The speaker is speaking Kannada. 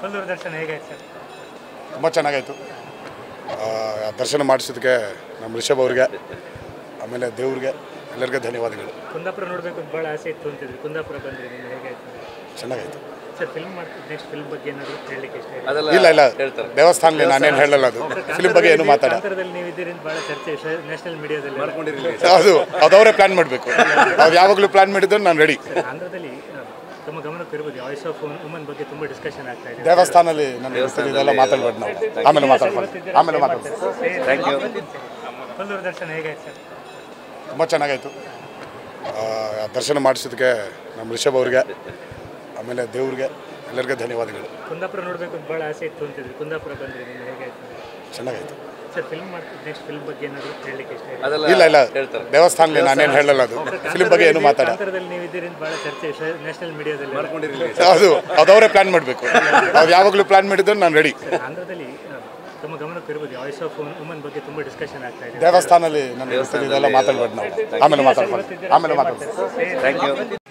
ಕೊಲ್ಲೂರು ದರ್ಶನ ಹೇಗಾಯ್ತು ಸರ್ ತುಂಬ ಚೆನ್ನಾಗಾಯಿತು ದರ್ಶನ ಮಾಡಿಸಿದ್ದಕ್ಕೆ ನಮ್ಮ ರಿಷಬ್ ಅವ್ರಿಗೆ ಆಮೇಲೆ ದೇವ್ರಿಗೆ ಎಲ್ಲರಿಗೂ ಧನ್ಯವಾದಗಳು ಕುಂದಾಪುರ ನೋಡಬೇಕು ಅಂತ ಭಾಳ ಆಸೆ ಇತ್ತು ಅಂತಿದ್ರಿ ಕುಂದಾಪುರ ಬಂದ್ರಿ ನೀವು ಹೇಗಾಯ್ತು ಚೆನ್ನಾಗಾಯಿತು ಸರ್ ಫಿಲ್ಮ್ ಮಾಡ್ತಿದ್ದು ನೆಕ್ಸ್ಟ್ ಫಿಲ್ಮ್ ಬಗ್ಗೆ ಏನಾದರೂ ಹೇಳಲಿಕ್ಕೆ ಇಷ್ಟ ಇದೆ ಅದೆಲ್ಲ ಇಲ್ಲ ಇಲ್ಲ ಹೇಳ್ತಾರೆ ದೇವಸ್ಥಾನದಲ್ಲಿ ನಾನೇನು ಹೇಳಲ್ಲ ಅದು ಫಿಲ್ಮ್ ಬಗ್ಗೆ ಏನು ಮಾತಾಡ ಕಾಂತಾರದಲ್ಲಿ ನೀವು ಇದ್ದೀರಿ ಅಂತ ಭಾಳ ಚರ್ಚೆ ನ್ಯಾಷನಲ್ ಮೀಡಿಯಾದಲ್ಲಿ ಮಾಡ್ಕೊಂಡಿರಲಿ ಅದು ಅದು ಅವರೇ ಪ್ಲ್ಯಾನ್ ಮಾಡಬೇಕು ಅವ್ರು ಯಾವಾಗಲೂ ಪ್ಲ್ಯಾನ್ ಮಾಡಿದ್ದು ನಾನು ರೆಡಿ ಆಂಧ್ರದಲ್ಲಿ ಆ, ತಮ್ಮ ಗಮನಕ್ಕೆ ಇರ್ಬೋದು ವಾಯ್ಸ್ ಆಫ್ ವುಮನ್ ಬಗ್ಗೆ ತುಂಬ ಡಿಸ್ಕಷನ್ ಆಗ್ತಾ ಇದೆ ದೇವಸ್ಥಾನದಲ್ಲಿ ನನಗೆ ಇದೆಲ್ಲ ಮಾತಾಡ್ಬೇಡಿ ನಾವು ಆಮೇಲೆ ಮಾತಾಡ್ಬೋದು ಆಮೇಲೆ ಮಾತಾಡ್ಬೋದು ಥ್ಯಾಂಕ್ ಯು ಕೊಲ್ಲೂರು ದರ್ಶನ ಹೇಗಾಯ್ತು ಸರ್ ತುಂಬ ಚೆನ್ನಾಗಾಯಿತು ದರ್ಶನ ಮಾಡಿಸಿದ್ದಕ್ಕೆ ನಮ್ಮ ರಿಷಬ್ ಅವ್ರಿಗೆ ಆಮೇಲೆ ದೇವ್ರಿಗೆ ಎಲ್ಲರಿಗೂ ಧನ್ಯವಾದಗಳು ಕುಂದಾಪುರ ನೋಡಬೇಕು ಅಂತ ಭಾಳ ಆಸೆ ಇತ್ತು ಅಂತಿದ್ರಿ ಕುಂದಾಪುರ ಬಂದ್ರಿ ನೀವು ಹೇಗಾಯ್ತು ಚೆನ್ನಾಗಾಯಿತು ಸರ್ ಫಿಲ್ಮ್ ಮಾಡ್ತಿದ್ದು ನೆಕ್ಸ್ಟ್ ಫಿಲ್ಮ್ ಬಗ್ಗೆ ಏನಾದರೂ ಹೇಳಲಿಕ್ಕೆ ಇಷ್ಟ ಇದೆ ಅದೆಲ್ಲ ಇಲ್ಲ ಇಲ್ಲ ಹೇಳ್ತಾರೆ ದೇವಸ್ಥಾನದಲ್ಲಿ ನಾನೇನು ಹೇಳಲ್ಲ ಅದು ಫಿಲ್ಮ್ ಬಗ್ಗೆ ಏನು ಮಾತಾಡ ಕಾಂತಾರದಲ್ಲಿ ನೀವು ಇದ್ದೀರಿ ಅಂತ ಭಾಳ ಚರ್ಚೆ ನ್ಯಾಷನಲ್ ಮೀಡಿಯಾದಲ್ಲಿ ಮಾಡ್ಕೊಂಡಿರಲಿ ಅದು ಅದು ಅವರೇ ಪ್ಲ್ಯಾನ್ ಮಾಡಬೇಕು ಅವ್ರು ಯಾವಾಗಲೂ ಪ್ಲ್ಯಾನ್ ಮಾಡಿದ್ದು ನಾನು ರೆಡಿ ಆಂಧ್ರದಲ್ಲಿ ಆ, ತಮ್ಮ ಗಮನಕ್ಕೆ ಇರ್ಬೋದು ವಾಯ್ಸ್ ಆಫ್ ವುಮನ್ ಬಗ್ಗೆ ತುಂಬ ಡಿಸ್ಕಷನ್ ಆಗ್ತಾ ಇದೆ ದೇವಸ್ಥಾನದಲ್ಲಿ ನನಗೆ ಇದೆಲ್ಲ ಮಾತಾಡ್ಬೇಡಿ ನಾವು ಆಮೇಲೆ ಮಾತಾಡ್ಬೋದು ಆಮೇಲೆ ಮಾತಾಡ್ಬೋದು ಥ್ಯಾಂಕ್ ಯು